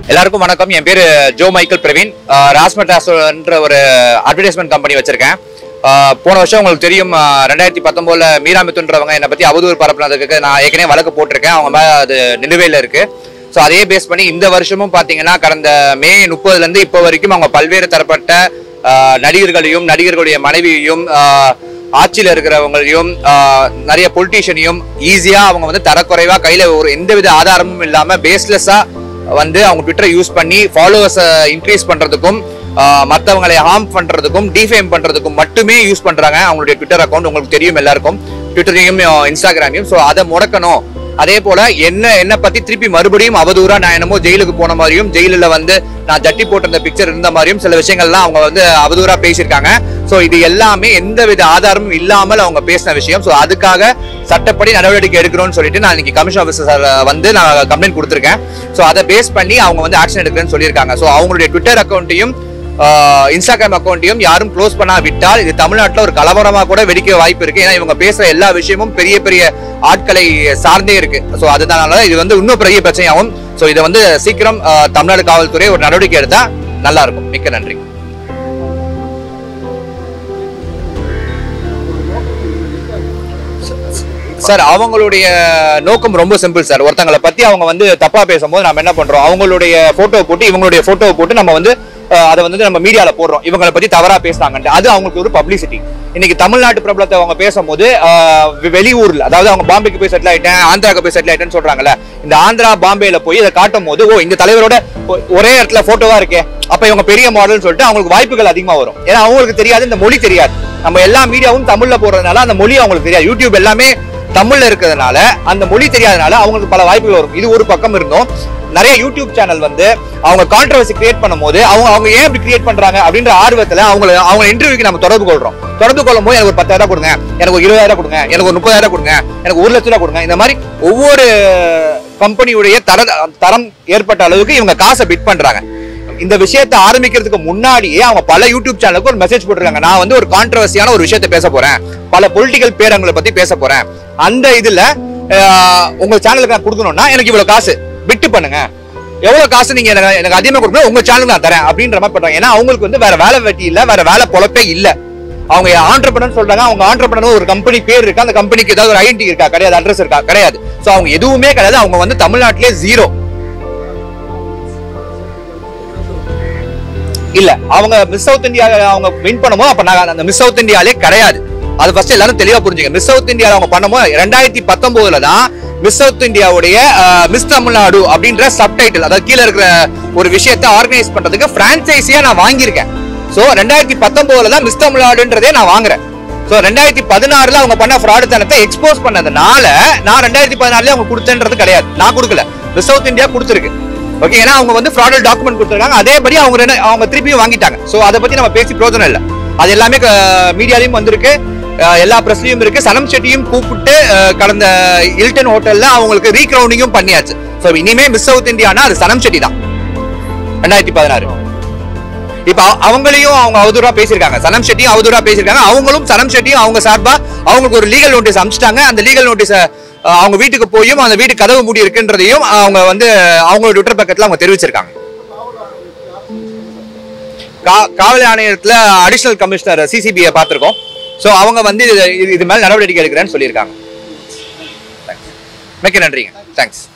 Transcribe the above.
எல்லாருக்கும் வணக்கம் என் பேரு ஜோ மைக்கேல் பிரவீன் ராஸ்மெட்டாஸ்ன்ற ஒரு அட்வர்டைஸ்மெண்ட் கம்பெனி வச்சிருக்கேன் ஆஹ் போன வருஷம் உங்களுக்கு தெரியும் ஆஹ் ரெண்டாயிரத்தி பத்தொன்பதுல மீரா மிதுன்றவங்க என்னை பத்தி அவதூறு பரப்புனதுக்கு நான் ஏற்கனவே வழக்கு போட்டிருக்கேன் அவங்க மேல அது நிலுவையில் இருக்கு ஸோ அதே பேஸ் பண்ணி இந்த வருஷமும் பார்த்தீங்கன்னா கடந்த மே முப்பதுல இருந்து இப்போ வரைக்கும் அவங்க பல்வேறு தரப்பட்ட ஆஹ் நடிகர்களையும் நடிகர்களுடைய மனைவியையும் ஆஹ் ஆட்சியில் இருக்கிறவங்களையும் ஆஹ் நிறைய பொலிட்டீஷியனையும் ஈஸியா அவங்க வந்து தரக்குறைவா கையில ஒரு எந்தவித ஆதாரமும் இல்லாம பேஸ்லெஸ்ஸா வந்து அவங்க ட்விட்டரை யூஸ் பண்ணி ஃபாலோவர்ஸை இன்க்ரீஸ் பண்றதுக்கும் ஆஹ் மத்தவங்களை ஹார்ம் பண்றதுக்கும் டிஃபேம் பண்றதுக்கும் மட்டுமே யூஸ் பண்றாங்க அவங்களுடைய ட்விட்டர் அக்கௌண்ட் உங்களுக்கு தெரியும் எல்லாருக்கும் ட்விட்டரையும் இன்ஸ்டாகிராமையும் ஸோ அதை முடக்கணும் அதே போல என்ன என்ன பத்தி திருப்பி மறுபடியும் அவதூறா நான் என்னமோ ஜெயிலுக்கு போன மாதிரியும் ஜெயிலில் வந்து நான் ஜட்டி போட்டிருந்த பிக்சர் இருந்த மாதிரியும் சில விஷயங்கள்லாம் அவங்க வந்து அவதூறா பேசியிருக்காங்க ஸோ இது எல்லாமே எந்தவித ஆதாரமும் இல்லாமல் அவங்க பேசின விஷயம் ஸோ அதுக்காக சட்டப்படி நடவடிக்கை எடுக்கணும்னு சொல்லிட்டு நான் இன்னைக்கு கமிஷன் ஆஃபீஸர் வந்து நான் கம்ப்ளைண்ட் கொடுத்துருக்கேன் ஸோ அதை பேஸ் பண்ணி அவங்க வந்து ஆக்ஷன் எடுக்கிறேன்னு சொல்லியிருக்காங்க ஸோ அவங்களுடைய ட்விட்டர் அக்கௌண்ட்டையும் இன்ஸ்டாகிராம் அக்கௌண்ட்டையும் யாரும் க்ளோஸ் பண்ணா விட்டால் இது தமிழ்நாட்டில் ஒரு கலவரமா கூட வெடிக்க வாய்ப்பு இருக்கு ஏன்னா இவங்க பேசுற எல்லா விஷயமும் பெரிய பெரிய ஆட்களை சார்ந்தே இருக்கு ஸோ அதுதான் இது வந்து இன்னும் பெரிய பிரச்சனையாகும் ஸோ இதை வந்து சீக்கிரம் ஆஹ், தமிழ்நாடு காவல்துறை ஒரு நடவடிக்கை எடுத்தா நல்லா இருக்கும் மிக்க நன்றி சார் அவங்களுடைய நோக்கம் ரொம்ப சிம்பிள் சார் ஒருத்தங்களை பத்தி அவங்க வந்து தப்பா பேசும்போது நம்ம என்ன பண்றோம் அவங்களுடைய போட்டோவை போட்டு இவங்களுடைய போட்டோவை போட்டு நம்ம வந்து அஹ், அதை வந்து நம்ம மீடியால போடுறோம் இவங்களை பத்தி தவறா பேசுனாங்கன்ட்டு அது அவங்களுக்கு ஒரு பப்ளிசிட்டி இன்னைக்கு தமிழ்நாட்டு பிரபலத்தை அவங்க பேசும்போது அஹ், வெ- வெளியூர்ல அதாவது அவங்க பாம்பேக்கு போய் செட்டில் ஆயிட்டேன் ஆந்திராக்கு போய் செட்டில் ஆயிட்டேன்னு சொல்றாங்கல்ல இந்த ஆந்திரா பாம்பேல போய் இதை காட்டும் போது ஓ இந்த தலைவரோட ஒ- ஒரே இடத்துல போட்டோவா இருக்கே அப்ப இவங்க பெரிய மாடல்னு சொல்லிட்டு அவங்களுக்கு வாய்ப்புகள் அதிகமா வரும் ஏன்னா அவங்களுக்கு தெரியாது இந்த மொழி தெரியாது நம்ம எல்லா மீடியாவும் தமிழ்ல போடுறதுனால அந்த மொழி அவங்களுக்கு தெரியாது யூடியூப் எல்லாமே தமிழ்ல இருக்கிறதுனால அந்த மொழி தெரியாதனால அவங்களுக்கு பல வாய்ப்புகள் வரும் இது ஒரு பக்கம் இருந்தும் நிறைய யூடியூப் சேனல் வந்து அவங்க கான்ட்ரவர்சி கிரியேட் பண்ணும்போது அவங்க அவங்க ஏன் இப்படி கிரியேட் பண்றாங்க அப்படின்ற ஆர்வத்துல அவங்கள அவங்க இன்டர்வியூக்கு நம்ம தொடர்பு கொள்றோம் தொடர்பு கொள்ளும் போது எனக்கு ஒரு பத்தாயிரம் கொடுங்க எனக்கு ஒரு இருபதாயிரம் கொடுங்க எனக்கு ஒரு முப்பதாயிரம் கொடுங்க எனக்கு ஒரு லட்ச ரூபா கொடுங்க இந்த மாதிரி ஒவ்வொரு கம்பெனியுடைய தர தரம் ஏற்பட்ட அளவுக்கு இவங்க காசை பிட் பண்றாங்க இந்த விஷயத்தை ஆரம்பிக்கிறதுக்கு முன்னாடியே அவங்க பல யூடியூப் சேனலுக்கு ஒரு மெசேஜ் போட்டிருக்காங்க நான் வந்து ஒரு கான்ட்ரவர்சியான ஒரு விஷயத்தை பேச போறேன் பல பொலிட்டிக்கல் பேரங்களை பத்தி பேச போறேன் அந்த இதுல ஆஹ், உங்க சேனலுக்கு நான் கொடுக்கணும்னா எனக்கு இவ்வளவு காசு விட்டு பண்ணுங்க எவ்வளவு காசு நீங்க எனக்கு எனக்கு அதிகமா கொடுக்கணும் உங்க சேனலுக்கு நான் தரேன் அப்படின்ற மாதிரி பண்றாங்க ஏன்னா அவங்களுக்கு வந்து வேற வேலை வெட்டி இல்ல வேற வேலை பொழப்பே இல்ல அவங்க ஆண்டர்பனர் சொல்றாங்க அவங்க ஆண்டர்பனர் ஒரு கம்பெனி பேர் இருக்கு அந்த கம்பெனிக்கு ஏதாவது ஒரு ஐடென்டி இருக்கா கிடையாது அட்ரஸ் இருக்கா கிடையாது சோ அவங்க எதுவுமே கிடையாது அவங்க வந்து தமிழ்நாட்டிலே ஜீரோ இல்ல அவங்க மிஸ் சவுத் இந்தியா அவங்க வின் பண்ணும்போது அப்ப நாங்க அந்த மிஸ் சவுத் இந்தியாலே கிடையாது அது ஃபர்ஸ்ட் எல்லாரும் தெளிவா புரிஞ்சுங்க மிஸ் சவுத் இந்தியா அவங்க பண்ணும்போது ரெண்டாயிரத்தி பத்தொன்பதுல தான் மிஸ் சவுத் இந்தியாவுடைய மிஸ் தமிழ்நாடு அப்படின்ற சப்டைட்டில் அதாவது கீழே இருக்கிற ஒரு விஷயத்தை ஆர்கனைஸ் பண்றதுக்கு பிரான்சைஸியா நான் வாங்கியிருக்கேன் சோ ரெண்டாயிரத்தி பத்தொன்பதுல தான் மிஸ் தமிழ்நாடுன்றதே நான் வாங்குறேன் சோ ரெண்டாயிரத்தி பதினாறுல அவங்க பண்ண ஃப்ராடு தனத்தை எக்ஸ்போஸ் பண்ணதுனால நான் ரெண்டாயிரத்தி பதினாறுல அவங்க கொடுத்தேன்றது கிடையாது நான் கொடுக்கல மிஸ் சவுத் இந்தியா கொடுத்துருக்கு ஓகே ஏன்னா அவங்க வந்து ஃப்ராடல் டாக்குமெண்ட் கொடுத்துருக்காங்க அதேபடி அவங்க ரெண்டு- அவங்க திருப்பியும் வாங்கிட்டாங்க சோ அதை பத்தி நம்ம பேசி பிரயோஜனம் இல்லை அது எல்லாமே மீடியாலையும் வந்திருக்கு அஹ், எல்லா பிரஸ்லயும் இருக்கு சனம் செட்டியும் கூப்பிட்டு அஹ், கடந்த இல்டன் ஹோட்டல்ல அவங்களுக்கு ரீக்ரவுண்டிங்கும் பண்ணியாச்சு சோ இனிமே மிஸ் சவுத் இந்தியானா அது சனம் செட்டி தான் ரெண்டாயிரத்தி பதினாறு இப்ப அவ- அவங்களையும் அவங்க அவதூறா பேசியிருக்காங்க சனம் ஷெட்டியும் அவதூறா பேசியிருக்காங்க அவங்களும் சனம் ஷெட்டியும் அவங்க சார்பா அவங்களுக்கு ஒரு லீகல் நோட்டீஸ் அனுப்பிச்சிட்டாங்க அந்த லீகல் நோட்டீஸை அவங்க வீட்டுக்கு போயும் அந்த வீட்டு கதவு மூடி இருக்குன்றதையும் அவங்க வந்து அவங்களோட ட்விட்டர் பக்கத்துல அவங்க தெரிவிச்சிருக்காங்க கா- காவல் ஆணையத்துல அடிஷனல் கமிஷனர் சிசிபியை பார்த்திருக்கோம் சோ அவங்க வந்து இது இது மேல நடவடிக்கை எடுக்கிறேன்னு சொல்லியிருக்காங்க Thanks. மிக்க நன்றிங்க தேங்க்ஸ்